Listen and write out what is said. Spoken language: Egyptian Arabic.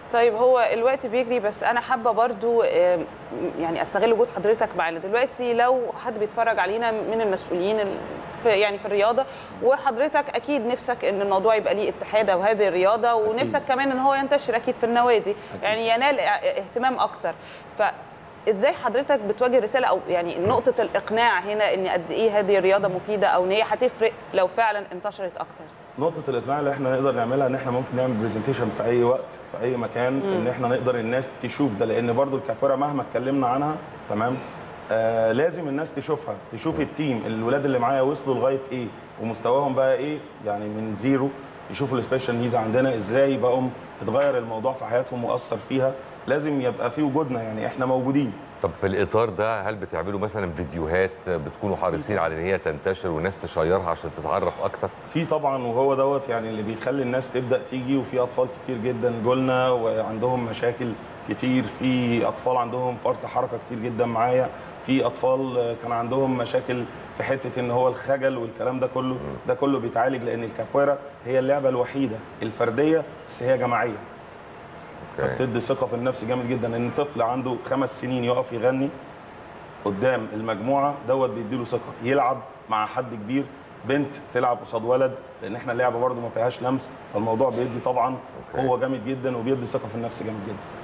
طيب هو الوقت بيجري بس انا حابه برضو آم، يعني استغل وجود حضرتك معانا دلوقتي لو حد بيتفرج علينا من المسؤولين ال- في يعني في الرياضه وحضرتك اكيد نفسك ان الموضوع يبقى ليه اتحاد او هذه الرياضه ونفسك كمان ان هو ينتشر اكيد في النوادي يعني ينال اه- اهتمام اكتر ف ازاي حضرتك بتواجه رساله او يعني نقطه الاقناع هنا ان قد ايه هذه الرياضه مفيده او ان هي هتفرق لو فعلا انتشرت اكتر نقطة الإقناع اللي احنا نقدر نعملها إن احنا ممكن نعمل برزنتيشن في أي وقت في أي مكان إن احنا نقدر الناس تشوف ده لأن برضو الكابورا مهما اتكلمنا عنها تمام آه لازم الناس تشوفها تشوف التيم الولاد اللي معايا وصلوا لغاية إيه ومستواهم بقى إيه يعني من زيرو يشوفوا السبيشال نيدز عندنا إزاي بقوا اتغير الموضوع في حياتهم وأثر فيها لازم يبقى في وجودنا يعني احنا موجودين طب في الاطار ده هل بتعملوا مثلا فيديوهات بتكونوا حريصين على ان هي تنتشر والناس تشيرها عشان تتعرف اكتر في طبعا وهو دوت يعني اللي بيخلي الناس تبدا تيجي وفي اطفال كتير جدا جولنا وعندهم مشاكل كتير في اطفال عندهم فرط حركه كتير جدا معايا في اطفال كان عندهم مشاكل في حته ان هو الخجل والكلام ده كله ده كله بيتعالج لان الكابويرا هي اللعبه الوحيده الفرديه بس هي جماعيه أوكي. فبتدي ثقه في النفس جامد جدا ان طفل عنده خمس سنين يقف يغني قدام المجموعه دوت بيديله ثقه يلعب مع حد كبير بنت تلعب قصاد ولد لان احنا اللعبه برده ما فيهاش لمس فالموضوع بيدي طبعا أوكي. هو جامد جدا وبيدي ثقه في النفس جامد جدا